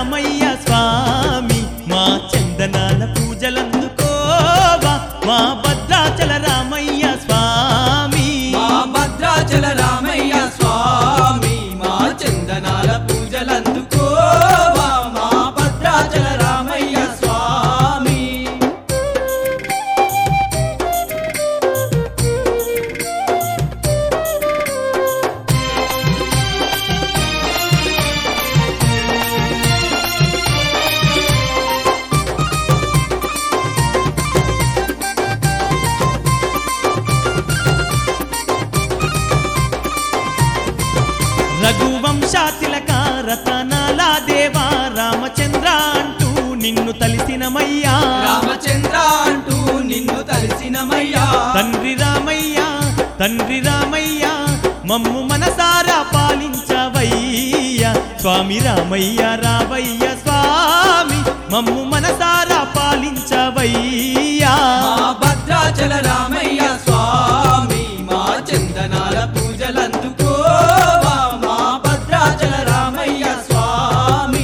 రామయ్య స్వామి మా చందనాల పూజలందుకోవా మా భద్రాచల రామయ్య స్వామి మా భద్రాచల రామయ్య స్వామి మా చందనాల పూజలందుకోవా మా భద్రాచల రామయ్య స్వామి రఘువంశాతిలక రతనాల దేవా రామచంద్ర అంటూ నిన్ను తలిసినమయ్యా రామచంద్ర అంటూ నిన్ను తలిసినమయ్యా తండ్రి రామయ్య తండ్రి రామయ్య మమ్ము మనసారా పాలించవయ్య స్వామి రామయ్య రావయ్య స్వామి మమ్ము మనసారా పాలించవయ్యా మా భద్రాచల రామయ్య స్వామి మా చందనాల పూజలందుకోవా మా భద్రాచల రామయ్య స్వామి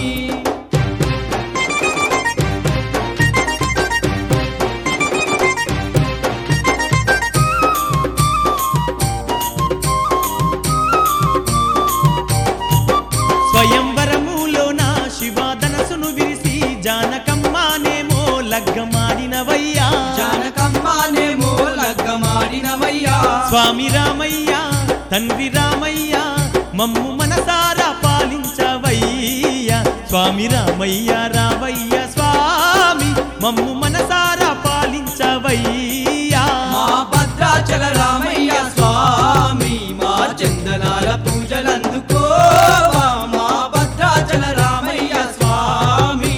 స్వయంవరములోన శివాధనసును విరిసి జానకమ్మానేమో లగ్గమాడినవయ్యా జానకమ్మానేమో లగ్గమాడినవయ్యా స్వామి రామయ్య తండ్రి రామయ్య మమ్ము మనసారా పాలించవయ్య స్వామి రామయ్య రావయ్య స్వామి మమ్ము మనసారా పాలించవయ్యా మా భద్రాచల రామయ్య స్వామి మా చందనాల పూజలందుకోవా మా భద్రాచల రామయ్య స్వామి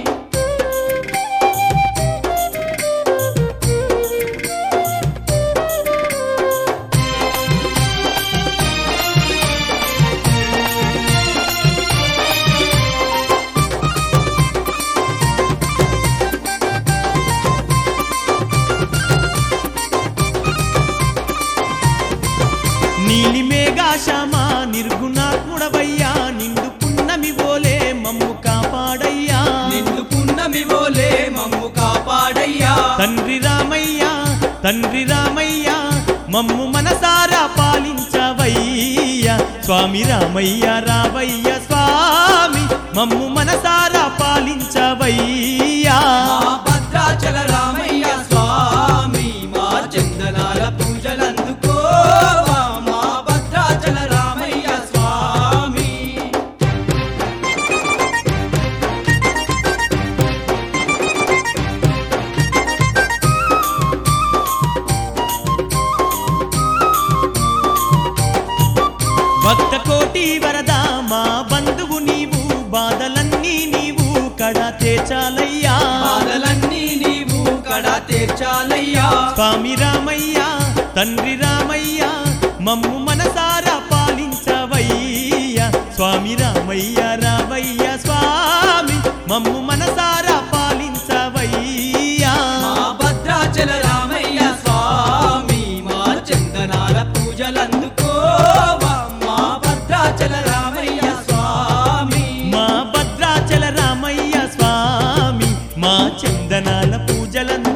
నీలి మేఘాశమా నిర్గుణాత్ముడవయ్యా నిండు పున్నమి బోలే మమ్ము కాపాడయ్యా నిన్ను పున్నమి వోలే మమ్ము కాపాడయ్యా తండ్రి రామయ్య తండ్రి రామయ్య మమ్ము మనసారా పాలించవయ్య స్వామి రామయ్య రావయ్య స్వామి మమ్ము మనసారా పాలించవయ్యా మా భద్రాచల రామయ్య స్వామి మా చందనాల పూజలందుకోవా మా భద్రాచల రామయ్య స్వామి భక్త కోటి వరద మా బంధువు నీవు బాధలన్నీ నీవు కడా తేచాలయ్యా బాధలన్నీ నీవు కడా తీర్చాలయ్యా స్వామి రామయ్య తండ్రి రామయ్య మమ్ము మనసారా పాలించవయ్య స్వామి రామయ్య రావయ్య స్వామి మమ్ము మనసారా పాలించవయ్యా మా భద్రాచల రామయ్య స్వామి మా చందనాల పూజలందుకోవా మా భద్రాచల రామయ్య స్వామి మా భద్రాచల రామయ్య స్వామి మా చందనాల పూజలందు